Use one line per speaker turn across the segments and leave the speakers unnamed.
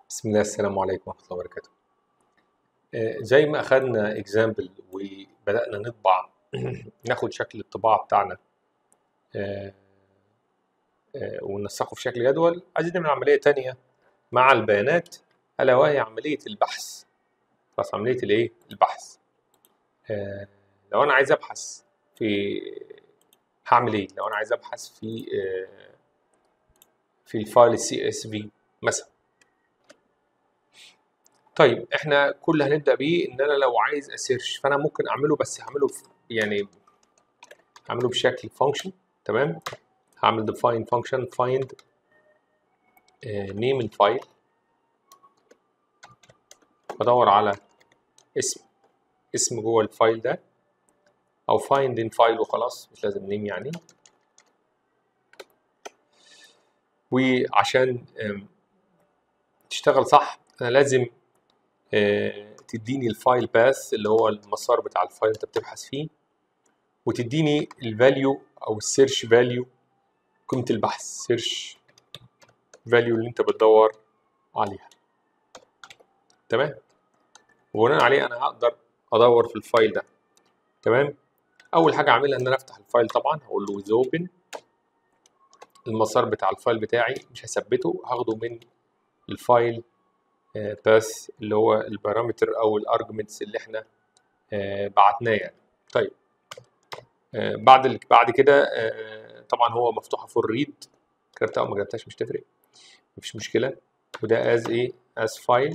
بسم الله السلام عليكم ورحمة الله وبركاته آه، زي ما أخدنا اكزامبل وبدأنا نطبع ناخد شكل الطباعة بتاعنا آه، آه، وننسقه في شكل جدول عايزين نعمل عملية تانية مع البيانات ألا وهي عملية البحث خلاص عملية الإيه؟ البحث آه، لو أنا عايز أبحث في هعمل إيه؟ لو أنا عايز أبحث في آه، في الفايل السي اس في مثلا طيب احنا كل اللي هنبدا بيه ان انا لو عايز اسيرش فانا ممكن اعمله بس هعمله في يعني هعمله بشكل فانكشن تمام هعمل define function find uh, name الفايل بدور على اسم اسم جوه الفايل ده او find in file وخلاص مش لازم name يعني وعشان um, تشتغل صح انا لازم آه، تديني الفايل باث اللي هو المسار بتاع الفايل انت بتبحث فيه وتديني الفاليو او السيرش فاليو قيمة البحث سيرش فاليو اللي انت بتدور عليها تمام وبناء عليه انا هقدر ادور في الفايل ده تمام اول حاجه اعملها ان انا افتح الفايل طبعا هقول له with open المسار بتاع الفايل بتاعي مش هثبته هاخده من الفايل باث اللي هو البارامتر او الارجمنتس اللي احنا آه، بعتناه يعني طيب آه، بعد ال- بعد كده آه، طبعا هو مفتوحه فور ريد كتبتها او ما كتبتهاش مش تفرق مفيش مشكله وده از ايه از فايل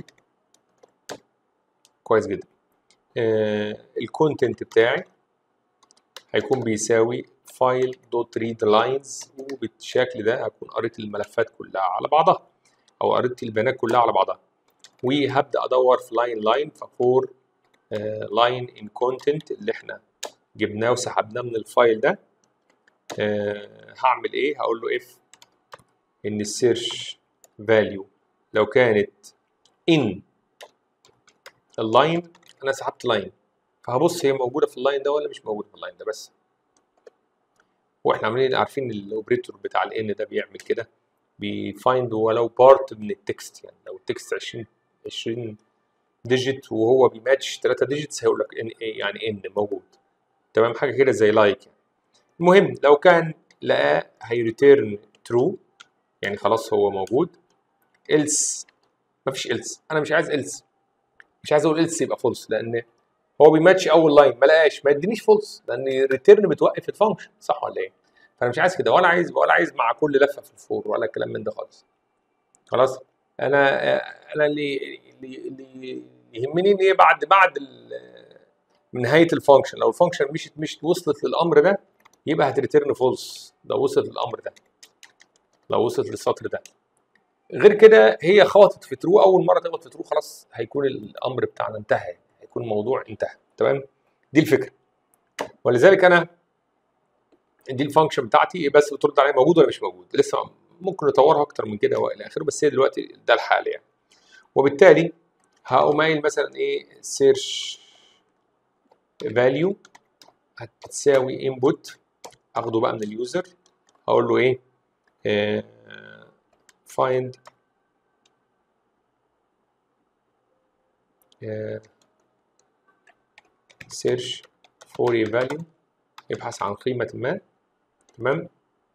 كويس جدا الكونتنت بتاعي هيكون بيساوي فايل دوت ريد لاينز وبالشكل ده هكون قريت الملفات كلها على بعضها او قريت البيانات كلها على بعضها وهبدا ادور في لاين لاين ففور لاين ان كونتنت اللي احنا جبناه وسحبناه من الفايل ده آه، هعمل ايه هقول له اف ان السيرش فاليو لو كانت ان اللاين انا سحبت لاين فهبص هي موجوده في اللاين ده ولا مش موجوده في اللاين ده بس واحنا عاملين عارفين الاوبريتور بتاع الان ده بيعمل كده بيفايند ولو بارت من التكست يعني لو التكست 20 20 ديجيت وهو بيماتش 3 ديجيتس هيقول لك ان ايه يعني ان موجود تمام حاجه كده زي لايك يعني المهم لو كان لقاه هيريتيرن ترو يعني خلاص هو موجود else مفيش else انا مش عايز else مش عايز اقول else يبقى فولس لان هو بيماتش اول لاين ما لقاش ما يدينيش فولس لان الريتيرن بتوقف الفانكشن صح ولا ايه؟ فانا مش عايز كده ولا عايز ولا عايز مع كل لفه في الفور ولا الكلام من ده خالص خلاص انا انا اللي اللي اللي يهمني ان ايه بعد بعد ال- من نهايه الفانكشن لو الفانكشن مشت مشت وصلت للامر ده يبقى هتريتيرن فولس لو وصلت للامر ده لو وصلت للسطر ده غير كده هي خبطت في ترو اول مره تخبط في ترو خلاص هيكون الامر بتاعنا انتهى هيكون الموضوع انتهى تمام دي الفكره ولذلك انا دي الفانكشن بتاعتي بس بترد عليا موجود ولا مش موجود لسه ممكن نطورها اكتر من كده والى اخره بس هي دلوقتي ده الحال يعني وبالتالي هقوم قايل مثلا ايه سيرش فاليو هتساوي انبوت اخده بقى من اليوزر هقول له ايه فايند سيرش فور a value يبحث عن قيمة ما تمام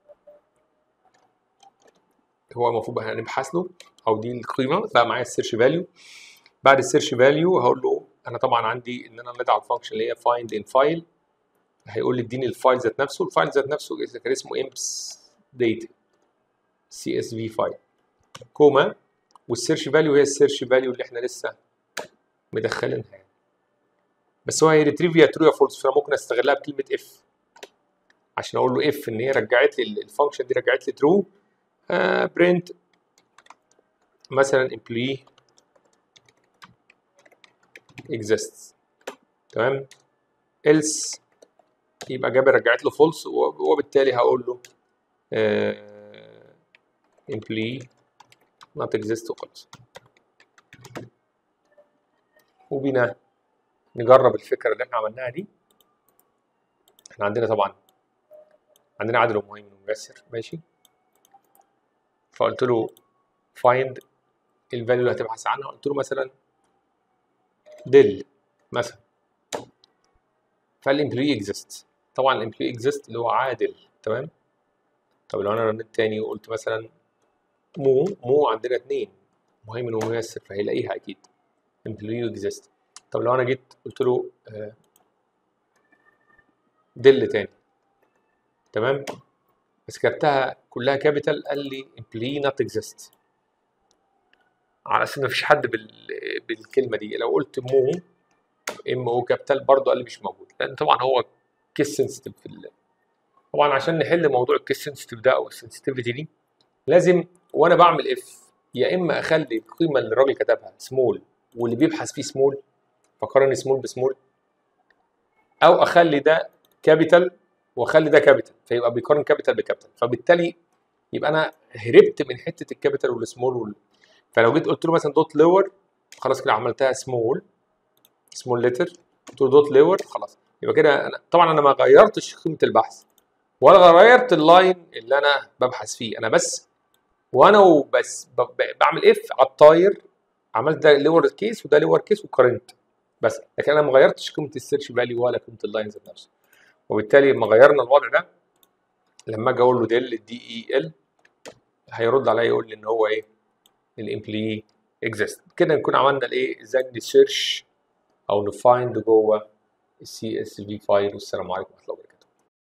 هو المفروض بقى هنبحث له او دي القيمة بقى معايا السيرش فاليو بعد السيرش فاليو هقول له انا طبعا عندي ان انا نادي على الفانكشن اللي هي find in file هيقول لي اديني الفايل ذات نفسه الفايل ذات نفسه إذا كان اسمه imps data csv فايل كوما والسيرش فاليو هي السيرش فاليو اللي احنا لسه مدخلينها يعني بس هو هيريتريف يا ترو يا فولس فانا ممكن استغلها بكلمه اف عشان اقول له اف ان هي رجعت لي الفانكشن دي رجعت لي ترو برنت مثلا employee exists تمام else يبقى جاب رجعت له فولس وبالتالي هقول له آه employee not exist وخلاص وبينا نجرب الفكره اللي احنا عملناها دي احنا عندنا طبعا عندنا عادل ومهيمن ومجسر ماشي فقلت له find الفاليو اللي هتبحث عنها قلت له مثلا ديل مثلا فالامبلوي اكزيست طبعا الامبلوي اكزيست اللي هو عادل تمام طب لو انا رنيت تاني وقلت مثلا مو مو عندنا اتنين مهيمن وميسر فهيلاقيها اكيد امبلوي اكزيست طب لو انا جيت قلت له آه، دل تاني تمام بس كتبتها كلها كابيتال قال لي employee not exist على اساس ما فيش حد بال... بالكلمه دي لو قلت مو ام او كابيتال برضه قال لي مش موجود لان طبعا هو كيس سنسيتيف في ال... طبعا عشان نحل موضوع الكيس سنسيتيف ده او السنسيتيفيتي دي لازم وانا بعمل اف يا اما اخلي القيمه اللي الراجل كتبها سمول واللي بيبحث فيه سمول فقارن سمول بسمول او اخلي ده كابيتال واخلي ده كابيتال فيبقى بيقارن كابيتال بكابيتال فبالتالي يبقى انا هربت من حته الكابيتال والسمول وال... فلو جيت قلت له مثلا دوت لور خلاص كده عملتها سمول سمول ليتر قلت له دوت لور خلاص يبقى كده انا طبعا انا ما غيرتش قيمه البحث ولا غيرت اللاين اللي انا ببحث فيه انا بس وانا وبس ب- ب- بعمل اف على الطاير عملت ده لور كيس وده لور كيس وقارنت بس لكن انا ما غيرتش قيمه السيرش فاليو ولا قيمه اللاين ذات نفسه وبالتالي لما غيرنا الوضع ده لما اجي اقول له ديل دي اي ال هيرد عليا يقول لي ان هو ايه الامبلي اكزيست كده نكون عملنا الايه ازاي نسيرش او نفايند جوه السي اس في فايل والسلام عليكم ورحمه الله